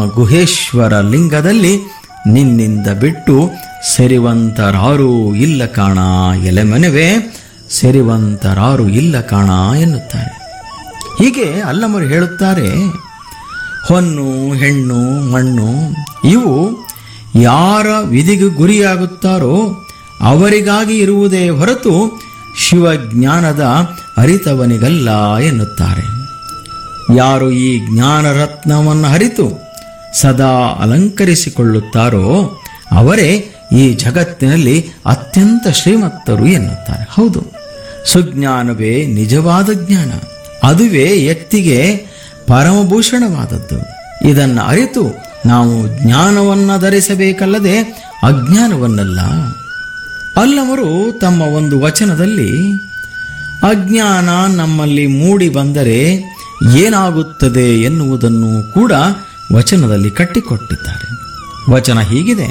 ಗುಹೇಶ್ವರ ಲಿಂಗದಲ್ಲಿ ನಿನ್ನಿಂದ ಬಿಟ್ಟು ಸೆರಿವಂತರಾರೂ ಇಲ್ಲ ಕಾಣ ಎಲೆಮನೆವೆ ಸೆರಿವಂತರಾರು ಇಲ್ಲ ಕಾಣ ಎನ್ನುತ್ತಾರೆ ಹೀಗೆ ಅಲ್ಲಮರು ಹೇಳುತ್ತಾರೆ ಹೊನ್ನು ಹೆಣ್ಣು ಮಣ್ಣು ಇವು ಯಾರ ವಿಧಿಗೆ ಗುರಿಯಾಗುತ್ತಾರೋ ಅವರಿಗಾಗಿ ಇರುವುದೇ ಹೊರತು ಶಿವಜ್ಞಾನದ ಅರಿತವನಿಗಲ್ಲ ಎನ್ನುತ್ತಾರೆ ಯಾರು ಈ ಜ್ಞಾನ ರತ್ನವನ್ನು ಹರಿತು ಸದಾ ಅಲಂಕರಿಸಿಕೊಳ್ಳುತ್ತಾರೋ ಅವರೇ ಈ ಜಗತ್ತಿನಲ್ಲಿ ಅತ್ಯಂತ ಶ್ರೀಮಂತರು ಎನ್ನುತ್ತಾರೆ ಹೌದು ಸುಜ್ಞಾನವೇ ನಿಜವಾದ ಜ್ಞಾನ ಅದುವೇ ವ್ಯಕ್ತಿಗೆ ಪರಮಭೂಷಣವಾದದ್ದು ಇದನ್ನು ಅರಿತು ನಾವು ಜ್ಞಾನವನ್ನ ಧರಿಸಬೇಕಲ್ಲದೆ ಅಜ್ಞಾನವನ್ನಲ್ಲ ಅಲ್ಲವರು ತಮ್ಮ ಒಂದು ವಚನದಲ್ಲಿ ಅಜ್ಞಾನ ನಮ್ಮಲ್ಲಿ ಮೂಡಿ ಬಂದರೆ ಏನಾಗುತ್ತದೆ ಎನ್ನುವುದನ್ನು ಕೂಡ ವಚನದಲ್ಲಿ ಕಟ್ಟಿಕೊಟ್ಟಿದ್ದಾರೆ ವಚನ ಹೀಗಿದೆ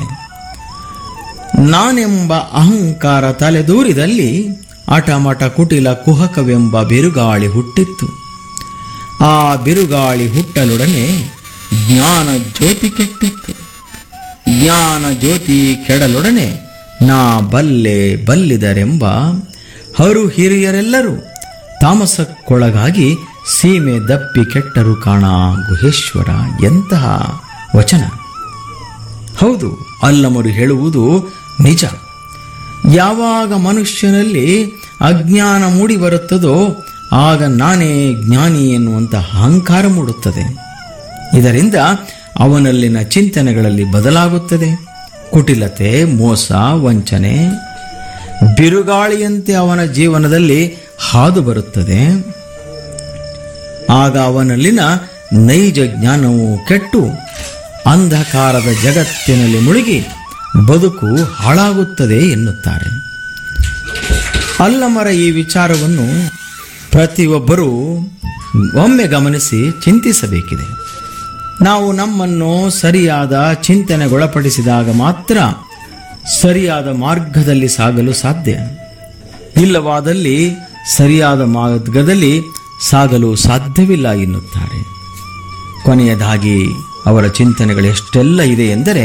ನಾನೆಂಬ ಅಹಂಕಾರ ತಲೆದೂರಿದಲ್ಲಿ ಅಟಮಟ ಕುಟಿಲ ಕುಹಕವೆಂಬ ಬಿರುಗಾಳಿ ಹುಟ್ಟಿತ್ತು ಆ ಬಿರುಗಾಳಿ ಹುಟ್ಟಲೊಡನೆ ಜ್ಞಾನ ಜ್ಯೋತಿ ಕೆಟ್ಟಿತ್ತು ಜ್ಞಾನ ಜ್ಯೋತಿ ಕೆಡಲೊಡನೆ ನಾ ಬಲ್ಲೆ ಬಲ್ಲಿದರೆಂಬ ಹರು ಹಿರಿಯರೆಲ್ಲರೂ ತಾಮಸಕ್ಕೊಳಗಾಗಿ ಸೀಮೆ ದಪ್ಪಿ ಕೆಟ್ಟರು ಕಾಣ ಗುಹೇಶ್ವರ ಎಂತಹ ವಚನ ಹೌದು ಅಲ್ಲಮರು ಹೇಳುವುದು ನಿಜ ಯಾವಾಗ ಮನುಷ್ಯನಲ್ಲಿ ಅಜ್ಞಾನ ಮೂಡಿ ಬರುತ್ತದೋ ಆಗ ನಾನೇ ಜ್ಞಾನಿ ಎನ್ನುವಂಥ ಅಹಂಕಾರ ಮೂಡುತ್ತದೆ ಇದರಿಂದ ಅವನಲ್ಲಿನ ಚಿಂತನೆಗಳಲ್ಲಿ ಬದಲಾಗುತ್ತದೆ ಕುಟಿಲತೆ ಮೋಸ ವಂಚನೆ ಬಿರುಗಾಳಿಯಂತೆ ಅವನ ಜೀವನದಲ್ಲಿ ಹಾದು ಬರುತ್ತದೆ ಆಗ ಅವನಲ್ಲಿನ ನೈಜ ಜ್ಞಾನವು ಕೆಟ್ಟು ಅಂಧಕಾರದ ಜಗತ್ತಿನಲ್ಲಿ ಮುಳುಗಿ ಬದುಕು ಹಾಳಾಗುತ್ತದೆ ಎನ್ನುತ್ತಾರೆ ಅಲ್ಲಮರ ಈ ವಿಚಾರವನ್ನು ಪ್ರತಿಯೊಬ್ಬರೂ ಒಮ್ಮೆ ಗಮನಿಸಿ ಚಿಂತಿಸಬೇಕಿದೆ ನಾವು ನಮ್ಮನ್ನು ಸರಿಯಾದ ಚಿಂತನೆಗೊಳಪಡಿಸಿದಾಗ ಮಾತ್ರ ಸರಿಯಾದ ಮಾರ್ಗದಲ್ಲಿ ಸಾಗಲು ಸಾಧ್ಯ ಇಲ್ಲವಾದಲ್ಲಿ ಸರಿಯಾದ ಮಾರ್ಗದಲ್ಲಿ ಸಾಗಲು ಸಾಧ್ಯವಿಲ್ಲ ಎನ್ನುತ್ತಾರೆ ಕೊನೆಯದಾಗಿ ಅವರ ಚಿಂತನೆಗಳು ಎಷ್ಟೆಲ್ಲ ಇದೆ ಎಂದರೆ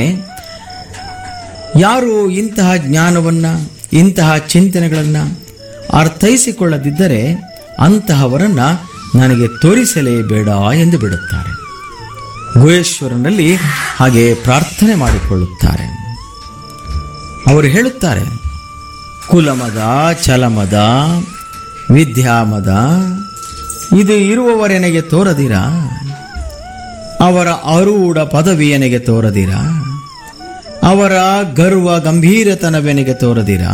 ಯಾರು ಇಂತಹ ಜ್ಞಾನವನ್ನು ಇಂತಹ ಚಿಂತನೆಗಳನ್ನು ಅರ್ಥೈಸಿಕೊಳ್ಳದಿದ್ದರೆ ಅಂತಹವರನ್ನ ನನಗೆ ತೋರಿಸಲೇಬೇಡ ಎಂದು ಬಿಡುತ್ತಾರೆ ಗುಹೇಶ್ವರನಲ್ಲಿ ಹಾಗೆ ಪ್ರಾರ್ಥನೆ ಮಾಡಿಕೊಳ್ಳುತ್ತಾರೆ ಅವರು ಹೇಳುತ್ತಾರೆ ಕುಲಮದ ಚಲಮದ ವಿದ್ಯಾಮದ ಇದು ಇರುವವರೆನಗೆ ತೋರದಿರ ಅವರ ಅರೂಢ ಪದವಿಯನೆಗೆ ತೋರದಿರ ಅವರ ಗರ್ವ ಗಂಭೀರತನವೆನೆಗೆ ತೋರದಿರ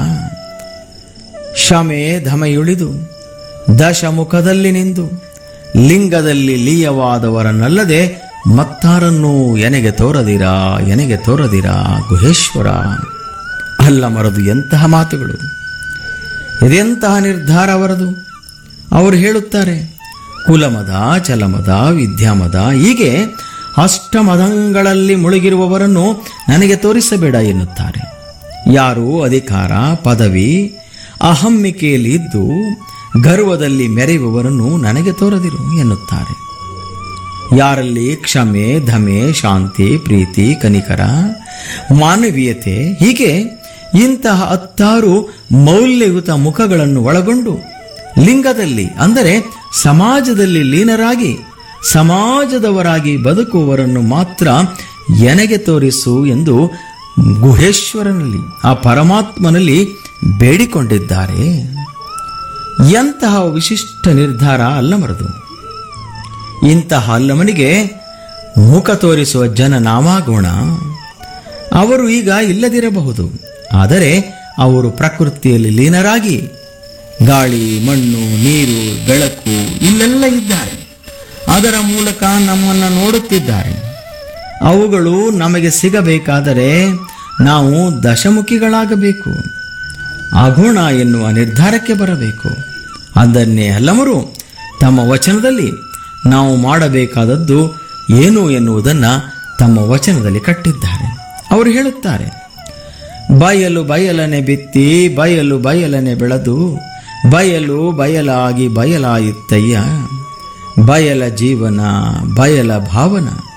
ಶಮೆ ಧಮೆಯುಳಿದು ದಶಮುಖದಲ್ಲಿ ನಿಂದು ಲಿಂಗದಲ್ಲಿ ಲೀಯವಾದವರನ್ನಲ್ಲದೆ ಮತ್ತಾರನ್ನೂ ಎನೆಗೆ ತೋರದಿರ ಎನೆಗೆ ತೋರದಿರ ಗುಹೇಶ್ವರ ಅಲ್ಲ ಮರದು ಎಂತಹ ಮಾತುಗಳು ಇದೆಂತಹ ನಿರ್ಧಾರ ಅವರದು ಅವರು ಹೇಳುತ್ತಾರೆ ಕುಲಮದ ಚಲಮದ ವಿದ್ಯಾಮದ ಹೀಗೆ ಅಷ್ಟಮದಂಗಳಲ್ಲಿ ಮುಳುಗಿರುವವರನ್ನು ನನಗೆ ತೋರಿಸಬೇಡ ಎನ್ನುತ್ತಾರೆ ಯಾರು ಅಧಿಕಾರ ಪದವಿ ಅಹಮ್ಮಿಕೆಯಲ್ಲಿ ಇದ್ದು ಗರ್ವದಲ್ಲಿ ಮೆರೆಯುವವರನ್ನು ನನಗೆ ತೋರದಿರು ಎನ್ನುತ್ತಾರೆ ಯಾರಲ್ಲಿ ಕ್ಷಮೆ ಧಮೆ ಶಾಂತಿ ಪ್ರೀತಿ ಕನಿಕರ ಮಾನವೀಯತೆ ಹೀಗೆ ಇಂತಹ ಹತ್ತಾರು ಮೌಲ್ಯಯುತ ಮುಖಗಳನ್ನು ಒಳಗೊಂಡು ಲಿಂಗದಲ್ಲಿ ಅಂದರೆ ಸಮಾಜದಲ್ಲಿ ಲೀನರಾಗಿ ಸಮಾಜದವರಾಗಿ ಬದುಕುವವರನ್ನು ಮಾತ್ರ ಎನಗೆ ತೋರಿಸು ಎಂದು ಗುಹೇಶ್ವರನಲ್ಲಿ ಆ ಪರಮಾತ್ಮನಲ್ಲಿ ಬೇಡಿಕೊಂಡಿದ್ದಾರೆ ಎಂತಹ ವಿಶಿಷ್ಟ ನಿರ್ಧಾರ ಅಲ್ಲಮರದು ಇಂತಹ ಅಲ್ಲಮನಿಗೆ ಮುಖ ತೋರಿಸುವ ಜನ ನಾವಾಗೋಣ ಅವರು ಈಗ ಇಲ್ಲದಿರಬಹುದು ಆದರೆ ಅವರು ಪ್ರಕೃತಿಯಲ್ಲಿ ಲೀನರಾಗಿ ಗಾಳಿ ಮಣ್ಣು ನೀರು ಬೆಳಕು ಇಲ್ಲೆಲ್ಲ ಇದ್ದಾರೆ ಅದರ ಮೂಲಕ ನಮ್ಮನ್ನು ನೋಡುತ್ತಿದ್ದಾರೆ ಅವುಗಳು ನಮಗೆ ಸಿಗಬೇಕಾದರೆ ನಾವು ದಶಮುಖಿಗಳಾಗಬೇಕು ಅಗುಣ ಎನ್ನುವ ನಿರ್ಧಾರಕ್ಕೆ ಬರಬೇಕು ಅದನ್ನೇ ಹಲ್ಲಮರು ತಮ್ಮ ವಚನದಲ್ಲಿ ನಾವು ಮಾಡಬೇಕಾದದ್ದು ಏನು ಎನ್ನುವುದನ್ನು ತಮ್ಮ ವಚನದಲ್ಲಿ ಕಟ್ಟಿದ್ದಾರೆ ಅವರು ಹೇಳುತ್ತಾರೆ ಬಯಲು ಬಯಲನೆ ಬಿತ್ತಿ ಬಯಲು ಬಯಲನೆ ಬೆಳೆದು ಬಯಲು ಬಯಲಾಗಿ ಬಯಲಾಯಿತ್ತಯ್ಯ ಬಯಲ ಜೀವನ ಬಯಲ ಭಾವನ